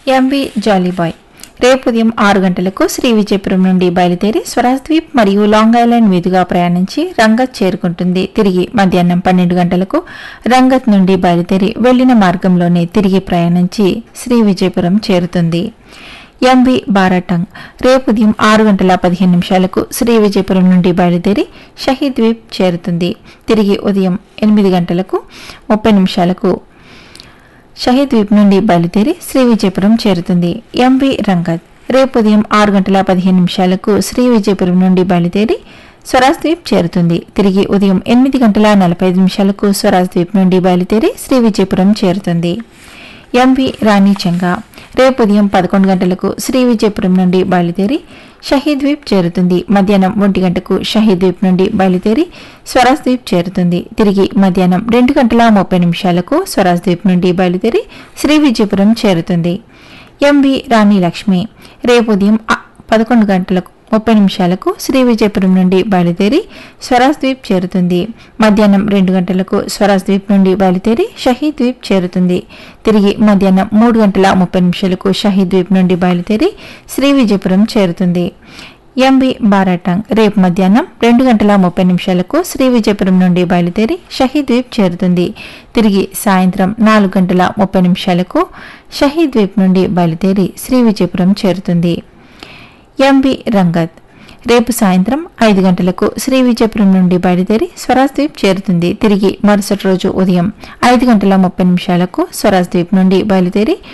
MV Jolly Boy రేపు ఉదయం ఆరు గంటలకు శ్రీ విజయపురం నుండి బయలుదేరి స్వరాజ్ ద్వీప్ మరియు లాంగ్ ఐలాండ్ మీదుగా ప్రయాణించి రంగత్ చేరుకుంటుంది తిరిగి మధ్యాహ్నం పన్నెండు గంటలకు రంగత్ నుండి బయలుదేరి వెళ్లిన మార్గంలోనే తిరిగి ప్రయాణించి శ్రీ విజయపురం చేరుతుంది ఎంవి బారాటంగ్ రేపు ఉదయం ఆరు గంటల పదిహేను నిమిషాలకు శ్రీ విజయపురం నుండి బయలుదేరి షహీద్ ద్వీప్ చేరుతుంది తిరిగి ఉదయం ఎనిమిది గంటలకు ముప్పై నిమిషాలకు షహీద్ ద్వీప్ నుండి బయలుదేరి శ్రీ విజయపురం చేరుతుంది ఎంవి రంగత్ రేపు ఉదయం ఆరు గంటల పదిహేను నిమిషాలకు శ్రీ విజయపురం నుండి బయలుదేరి స్వరాజ్ ద్వీప్ చేరుతుంది తిరిగి ఉదయం ఎనిమిది గంటల నలభై ఐదు నిమిషాలకు స్వరాజ్ ద్వీప్ నుండి బయలుదేరి శ్రీ విజయపురం చేరుతుంది ఎంవి రాణి చెంగా రేపు ఉదయం పదకొండు గంటలకు శ్రీ విజయపురం నుండి బయలుదేరి షహీద్ ద్వీప్ చేరుతుంది మధ్యాహ్నం ఒంటి గంటకు షహీద్ ద్వీప్ నుండి బయలుదేరి స్వరాజ్ ద్వీప్ చేరుతుంది తిరిగి మధ్యాహ్నం రెండు గంటల ముప్పై నిమిషాలకు స్వరాజ్ ద్వీప్ నుండి బయలుదేరి శ్రీ విజయపురం చేరుతుంది ఎంవి రాణి లక్ష్మి రేపు ఉదయం ఆ- పదకొండు గంటలకు ముప్పై నిమిషాలకు శ్రీ విజయపురం నుండి బయలుదేరి స్వరాజ్ ద్వీప్ చేరుతుంది మధ్యాహ్నం రెండు గంటలకు స్వరాజ్ ద్వీప్ నుండి బయలుదేరి షహీద్ ద్వీప్ చేరుతుంది తిరిగి మధ్యాహ్నం మూడు గంటల ముప్పై నిమిషాలకు షహీద్ ద్వీప్ నుండి బయలుదేరి శ్రీ విజయపురం చేరుతుంది ఎంవి బారాటంగ్ రేపు మధ్యాహ్నం రెండు గంటల ముప్పై నిమిషాలకు శ్రీ విజయపురం నుండి బయలుదేరి షహీద్ ద్వీప్ చేరుతుంది తిరిగి సాయంత్రం నాలుగు గంటల ముప్పై నిమిషాలకు షహీద్ ద్వీప్ నుండి బయలుదేరి శ్రీ విజయపురం చేరుతుంది ఎంవి రంగత్ రేపు సాయంత్రం ఐదు గంటలకు శ్రీ విజయపురం నుండి బయలుదేరి స్వరాజ్ ద్వీప్ చేరుతుంది తిరిగి మరుసటి రోజు ఉదయం ఐదు గంటల ముప్పై నిమిషాలకు స్వరాజ్ ద్వీప్ నుండి బయలుదేరి